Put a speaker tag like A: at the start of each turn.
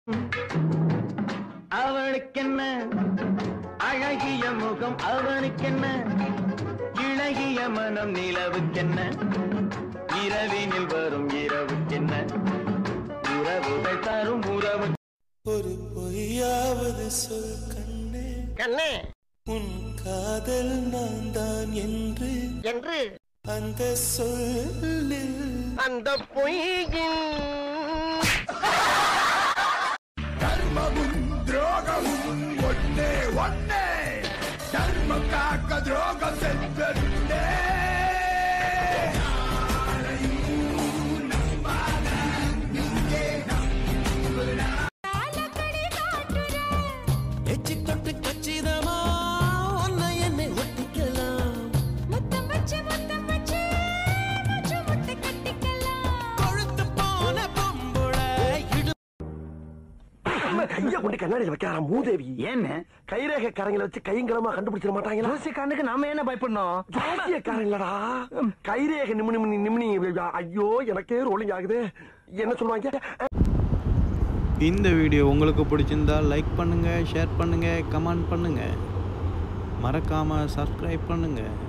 A: அவளுக்கென்ன அழகிய முகம் அவனுக்கென்ன இழகிய மனம் நிலவுக்கென்ன இரவினில் வரும் இரவுக்கென்ன உறவுகள் தரும் உறவு
B: ஒரு பொய்யாவது சொல் கண்ணே
C: கண்ணே
B: உன் காதல் நான் தான் என்று
C: என்று
B: அந்த சொல்லில்
C: அந்த பொய்யின்
B: எச்சி தொட்டு கச்சிதமா உன்னை என்னை ஒட்டிக்கலாம்
D: முத்தம் வச்சு முத்தம் வச்சு மூச்சு முட்டை கட்டிக்கலாம்
B: கொழுத்து போன பொம்புள இடு
E: கைய கொண்டு கண்ணாடியில் வைக்காரா மூதேவி
A: என்ன
E: கைரேகை காரங்களை வச்சு கையங்கலமா கண்டுபிடிச்சிட மாட்டாங்களா
A: கண்ணுக்கு நாம என்ன பயப்படணும்
E: ஜோசியக்காரங்களடா கைரேகை நிமினி நிமினி நிமினி ஐயோ எனக்கே ரோலிங் ஆகுது என்ன சொல்லுவாங்க
F: இந்த வீடியோ உங்களுக்கு பிடிச்சிருந்தா லைக் பண்ணுங்கள் ஷேர் பண்ணுங்கள் கமெண்ட் பண்ணுங்கள் மறக்காமல் சப்ஸ்கிரைப் பண்ணுங்கள்